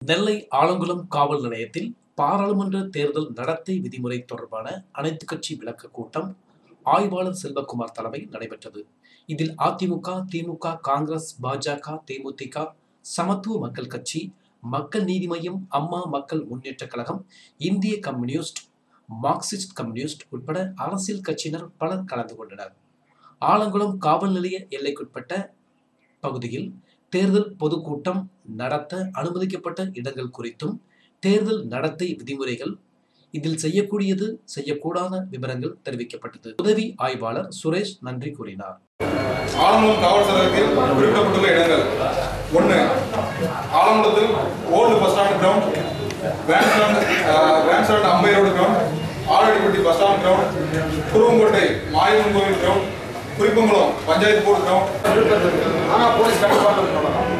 நெல்லை ஆலங்குளம் காவல் நிலையத்தில் பாராளுமன்ற தேர்தல் நடத்தை விதிமுறை தொடர்பான அனைத்து கட்சி விளக்க கூட்டம் ஆய்வாளர் செல்வகுமார் தலைமையில் நடைபெற்றது இதில் அதிமுக திமுக காங்கிரஸ் பாஜக தேமுதிக சமத்துவ மக்கள் கட்சி மக்கள் நீதி மய்யம் அம்மா மக்கள் முன்னேற்ற கழகம் இந்திய கம்யூனிஸ்ட் மார்க்சிஸ்ட் கம்யூனிஸ்ட் உட்பட அரசியல் கட்சியினர் பலர் கலந்து கொண்டனர் ஆலங்குளம் காவல் நிலைய எல்லைக்குட்பட்ட பகுதியில் தேர்தல் பொதுக்கூட்டம் நடத்த அனுமதிக்கப்பட்ட இடங்கள் குறித்தும் தேர்தல் நடத்தை விதிமுறைகள் இதில் செய்யக்கூடியது செய்யக்கூடாத விவரங்கள் தெரிவிக்கப்பட்டது உதவி ஆய்வாளர் சுரேஷ் நன்றி கூறினார் ஆலங்குளம் காவல் சரகத்தில் குறிப்பிடப்பட்டுள்ள இடங்கள் ஒன்று ஆலங்குளத்தில் old bus stand ground van stand van stand Ambai road ground Aladipatti bus stand ground Kuruvankottai Mayavan கோவில் ground Kurippankulam panchayat board ground ஆனால் போலீஸ் கட்டுப்பாடு இருக்கணும்